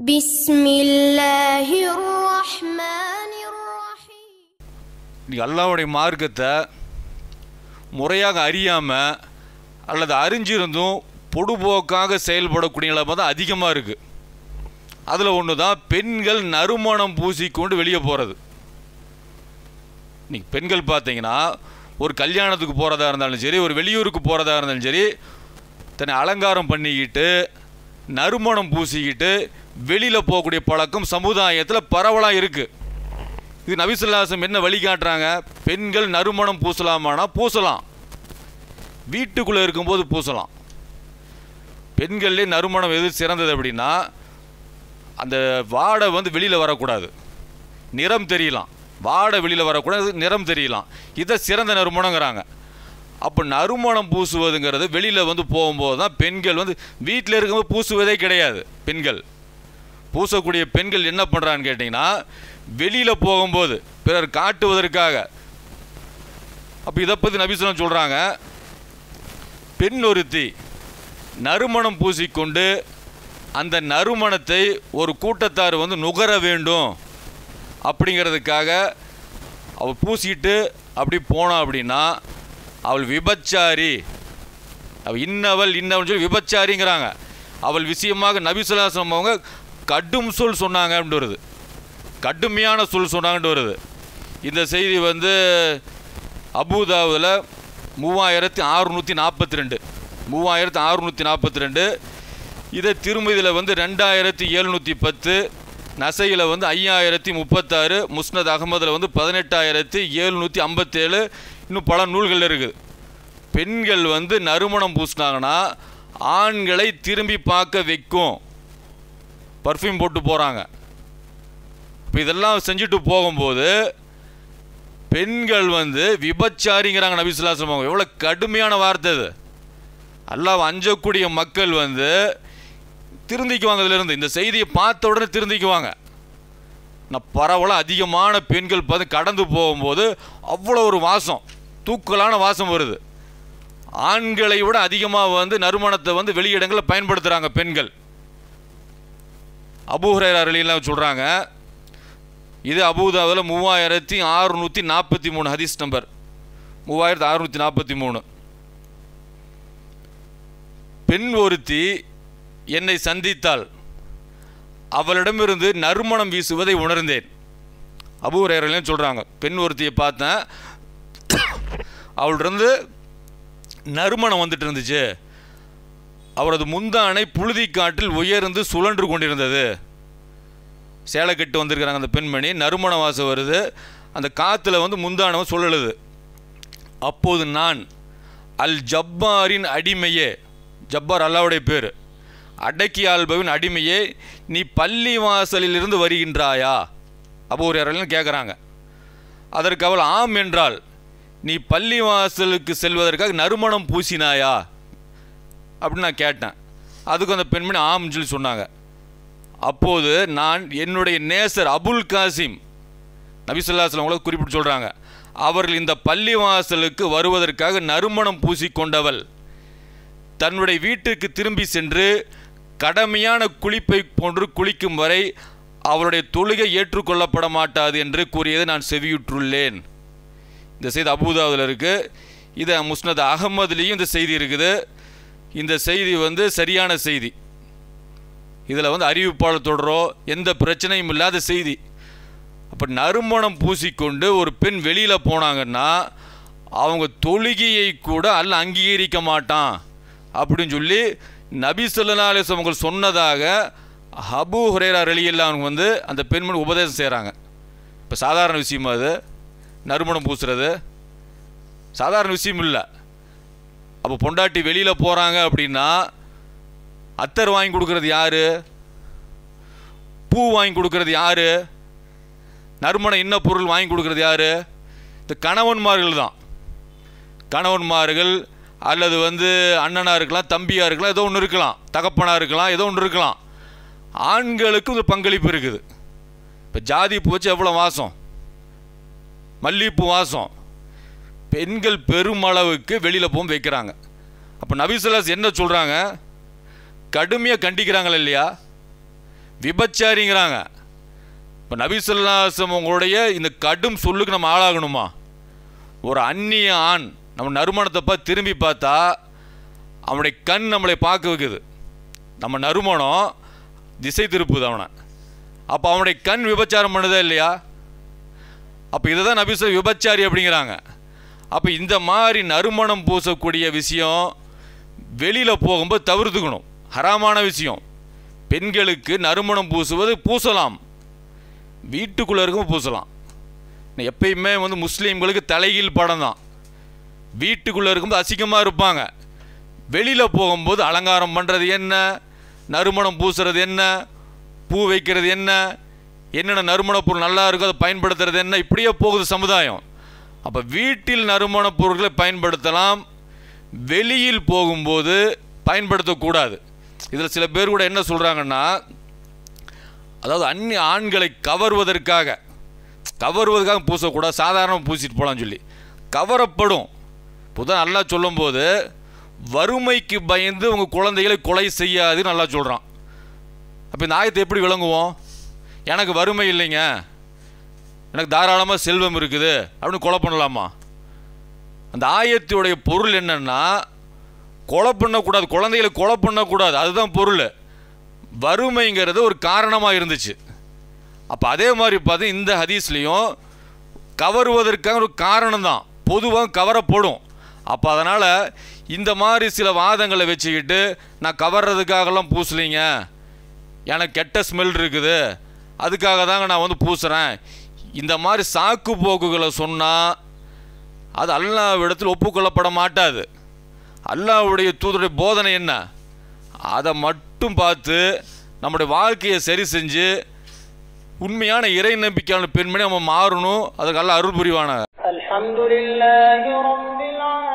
بسم الله الرحمن الرحيم நீ அல்லாவுடைய மார்க்கத்தை முறையாக அறியாமல் அல்லது அறிஞ்சிருந்தும் பொடுபோக்காக செயல்படக்கூடிய நிலைமை தான் அதிகமாக இருக்குது அதில் ஒன்று தான் பெண்கள் நறுமணம் பூசிக்கொண்டு வெளியே போகிறது இன்னைக்கு பெண்கள் பார்த்தீங்கன்னா ஒரு கல்யாணத்துக்கு போகிறதா இருந்தாலும் சரி ஒரு வெளியூருக்கு போகிறதா இருந்தாலும் சரி தன்னை அலங்காரம் பண்ணிக்கிட்டு நறுமணம் பூசிக்கிட்டு வெளியில் போகக்கூடிய பழக்கம் சமுதாயத்தில் பரவலாக இருக்குது இது நபிசுல்லாசம் என்ன வழிகாட்டுறாங்க பெண்கள் நறுமணம் பூசலாமானா பூசலாம் வீட்டுக்குள்ளே இருக்கும்போது பூசலாம் பெண்கள்லேயே நறுமணம் எது சிறந்தது அப்படின்னா அந்த வாடை வந்து வெளியில் வரக்கூடாது நிறம் தெரியலாம் வாடை வெளியில் வரக்கூடாது நிறம் தெரியலாம் இதை சிறந்த நறுமணங்கிறாங்க அப்போ நறுமணம் பூசுவதுங்கிறது வெளியில் வந்து போகும்போது தான் பெண்கள் வந்து வீட்டில் இருக்கும்போது பூசுவதே கிடையாது பெண்கள் பூசக்கூடிய பெண்கள் என்ன பண்ணுறான்னு கேட்டிங்கன்னா வெளியில் போகும்போது பிறர் காட்டுவதற்காக அப்போ இதை பற்றி நபிசுலம் சொல்கிறாங்க பெண் ஒருத்தி நறுமணம் பூசிக்கொண்டு அந்த நறுமணத்தை ஒரு கூட்டத்தார் வந்து நுகர வேண்டும் அப்படிங்கிறதுக்காக அவள் பூசிட்டு அப்படி போனா அப்படின்னா அவள் விபச்சாரி அவள் இன்னவள் இன்னவள் சொல்லி விபச்சாரிங்கிறாங்க அவள் விஷயமாக நபிசுல்லாசம் அவங்க கடும் சொல் சொன்னாங்க அப்படின்னு வருது கடுமையான சொல் சொன்னாங்கன்னு வருது இந்த செய்தி வந்து அபுதாவில் மூவாயிரத்தி அறுநூற்றி நாற்பத்தி ரெண்டு மூவாயிரத்தி அறுநூற்றி நாற்பத்தி ரெண்டு இதை திருமதியில் வந்து ரெண்டாயிரத்தி எழுநூற்றி பத்து நசையில் வந்து ஐயாயிரத்தி முப்பத்தாறு முஸ்னத் அகமதில் வந்து பதினெட்டாயிரத்தி எழுநூற்றி ஐம்பத்தேழு இன்னும் பல நூல்கள் இருக்குது பெண்கள் வந்து நறுமணம் பூசினாங்கன்னா ஆண்களை திரும்பி பார்க்க வைக்கும் பர்ஃப்யூம் போட்டு போகிறாங்க இப்போ இதெல்லாம் செஞ்சுட்டு போகும்போது பெண்கள் வந்து விபச்சாரிங்கிறாங்க நபிசுல்லாசம் அவங்க எவ்வளோ கடுமையான வார்த்தை அது அல்லாஹ் அஞ்சக்கூடிய மக்கள் வந்து திருந்திக்குவாங்க இதிலிருந்து இந்த செய்தியை பார்த்த உடனே திருந்திக்குவாங்க நான் பரவலாக அதிகமான பெண்கள் பார்த்து கடந்து போகும்போது அவ்வளோ ஒரு வாசம் தூக்கலான வாசம் வருது ஆண்களை விட அதிகமாக வந்து நறுமணத்தை வந்து வெளியிடங்களில் பயன்படுத்துகிறாங்க பெண்கள் அபூஹரேரா அலிலாம் சொல்கிறாங்க இது அபூதாவில் மூவாயிரத்தி அறுநூற்றி நாற்பத்தி மூணு ஹதீஸ் நம்பர் மூவாயிரத்தி அறுநூற்றி நாற்பத்தி மூணு பெண் ஒருத்தி என்னை சந்தித்தால் அவளிடமிருந்து நறுமணம் வீசுவதை உணர்ந்தேன் அபூரேரலையும் சொல்கிறாங்க பெண் ஒருத்தியை பார்த்தேன் அவளிருந்து நறுமணம் வந்துட்டு இருந்துச்சு அவரது முந்தானை புழுதி காட்டில் உயர்ந்து சுழன்று கொண்டிருந்தது சேலை கட்டு வந்திருக்கிறாங்க அந்த பெண்மணி நறுமண வாசம் வருது அந்த காற்றுல வந்து முந்தானவன் சுழலுது அப்போது நான் அல் ஜப்பாரின் அடிமையே ஜப்பார் அல்லாவுடைய பேர் அடக்கி ஆள்பவின் அடிமையே நீ பள்ளி வாசலிலிருந்து வருகின்றாயா அப்போ ஒரு யாரெல்லாம் கேட்குறாங்க அதற்கு அவள் ஆம் என்றால் நீ பள்ளி வாசலுக்கு செல்வதற்காக நறுமணம் பூசினாயா அப்படின்னு நான் கேட்டேன் அதுக்கு அந்த பெண்மணி ஆம்னு சொல்லி சொன்னாங்க அப்போது நான் என்னுடைய நேசர் அபுல் காசிம் நபிசுல்லாஸ்லாம் கூட குறிப்பிட்டு சொல்கிறாங்க அவர்கள் இந்த பள்ளிவாசலுக்கு வருவதற்காக நறுமணம் பூசிக்கொண்டவள் தன்னுடைய வீட்டுக்கு திரும்பி சென்று கடமையான குளிப்பை போன்று குளிக்கும் வரை அவருடைய தொழுகை ஏற்றுக்கொள்ளப்பட மாட்டாது என்று கூறியதை நான் செவியுற்றுள்ளேன் இந்த செய்தி அபூதாவில் இருக்குது இதை முஸ்னத் அகமதுலேயும் இந்த செய்தி இருக்குது இந்த செய்தி வந்து சரியான செய்தி இதில் வந்து அறிவிப்பாளர் தொடரோ எந்த பிரச்சனையும் இல்லாத செய்தி அப்போ நறுமணம் பூசிக்கொண்டு ஒரு பெண் வெளியில் போனாங்கன்னா அவங்க தொழுகையை கூட அல்ல அங்கீகரிக்க மாட்டான் அப்படின்னு சொல்லி நபி சொல்லா அலிஸ்லாம் அவங்க சொன்னதாக ஹபு ஹுரேரா ரெலியெல்லாம் அவங்க வந்து அந்த பெண்மணி உபதேசம் செய்கிறாங்க இப்போ சாதாரண விஷயமா அது நறுமணம் பூசுறது சாதாரண விஷயம் இல்லை அப்போ பொண்டாட்டி வெளியில் போகிறாங்க அப்படின்னா அத்தர் வாங்கி கொடுக்கறது யாரு பூ வாங்கி கொடுக்கறது யாரு நறுமண இன்ன பொருள் வாங்கி கொடுக்கறது யாரு இந்த கணவன்மார்கள் தான் கணவன்மார்கள் அல்லது வந்து அண்ணனாக இருக்கலாம் தம்பியாக இருக்கலாம் ஏதோ ஒன்று இருக்கலாம் தகப்பனாக இருக்கலாம் ஏதோ ஒன்று இருக்கலாம் ஆண்களுக்கு ஒரு பங்களிப்பு இருக்குது இப்போ ஜாதி பூ வச்சு எவ்வளோ வாசம் மல்லிகைப்பூ வாசம் பெண்கள் பெருமளவுக்கு வெளியில் போகும் வைக்கிறாங்க அப்போ நபிசுல்லாஸ் என்ன சொல்கிறாங்க கடுமையாக கண்டிக்கிறாங்களா இல்லையா விபச்சாரிங்கிறாங்க இப்போ நபிசல்லாசம் உங்களுடைய இந்த கடும் சொல்லுக்கு நம்ம ஆளாகணுமா ஒரு அந்நிய ஆண் நம்ம நறுமணத்தை பார்த்து திரும்பி பார்த்தா அவனுடைய கண் நம்மளை பார்க்க வைக்குது நம்ம நறுமணம் திசை திருப்புது அவனை அப்போ அவனுடைய கண் விபச்சாரம் பண்ணுதா இல்லையா அப்போ இதை தான் நபிச விபச்சாரி அப்படிங்கிறாங்க அப்போ இந்த மாதிரி நறுமணம் பூசக்கூடிய விஷயம் வெளியில் போகும்போது தவிர்த்துக்கணும் ஹராமான விஷயம் பெண்களுக்கு நறுமணம் பூசுவது பூசலாம் வீட்டுக்குள்ளே இருக்கும் பூசலாம் எப்பயுமே வந்து முஸ்லீம்களுக்கு தலைகீழ் படம் தான் வீட்டுக்குள்ளே இருக்கும்போது அசிங்கமாக இருப்பாங்க வெளியில் போகும்போது அலங்காரம் பண்ணுறது என்ன நறுமணம் பூசுறது என்ன பூ வைக்கிறது என்ன என்னென்ன நறுமணப் பொருள் நல்லா இருக்கோ அதை பயன்படுத்துறது என்ன இப்படியே போகுது சமுதாயம் அப்போ வீட்டில் நறுமணப் பொருட்களை பயன்படுத்தலாம் வெளியில் போகும்போது பயன்படுத்தக்கூடாது இதில் சில பேர் கூட என்ன சொல்கிறாங்கன்னா அதாவது அந்நிய ஆண்களை கவர்வதற்காக கவர்வதற்காக பூசக்கூடாது சாதாரணமாக பூசிட்டு போகலான்னு சொல்லி கவரப்படும் புதான் நல்லா சொல்லும்போது வறுமைக்கு பயந்து உங்கள் குழந்தைகளை கொலை செய்யாதுன்னு நல்லா சொல்கிறான் அப்போ இந்த ஆயத்தை எப்படி விளங்குவோம் எனக்கு வறுமை இல்லைங்க எனக்கு தாராளமாக செல்வம் இருக்குது அப்படின்னு கொலை பண்ணலாமா அந்த ஆயத்துடைய பொருள் என்னன்னா கொலை பண்ணக்கூடாது குழந்தைகளை கொலை பண்ணக்கூடாது அதுதான் பொருள் வறுமைங்கிறது ஒரு காரணமாக இருந்துச்சு அப்போ அதே மாதிரி பார்த்து இந்த ஹதீஸ்லேயும் கவருவதற்காக ஒரு காரணம் தான் பொதுவாக கவரப்படும் அப்போ அதனால் இந்த மாதிரி சில வாதங்களை வச்சுக்கிட்டு நான் கவர்றதுக்காகலாம் பூசலிங்க எனக்கு கெட்ட ஸ்மெல் இருக்குது அதுக்காக தாங்க நான் வந்து பூசுகிறேன் இந்த மாதிரி சாக்கு போக்குகளை சொன்னால் அது அல்லாவிடத்தில் ஒப்புக்கொள்ளப்பட மாட்டாது அல்லாவுடைய தூதருடைய போதனை என்ன அதை மட்டும் பார்த்து நம்முடைய வாழ்க்கையை சரி செஞ்சு உண்மையான இறை நம்பிக்கையான பெண்மணி நம்ம மாறணும் அதுக்கு அல்ல அருள் புரிவான الحمد لله رب العالمين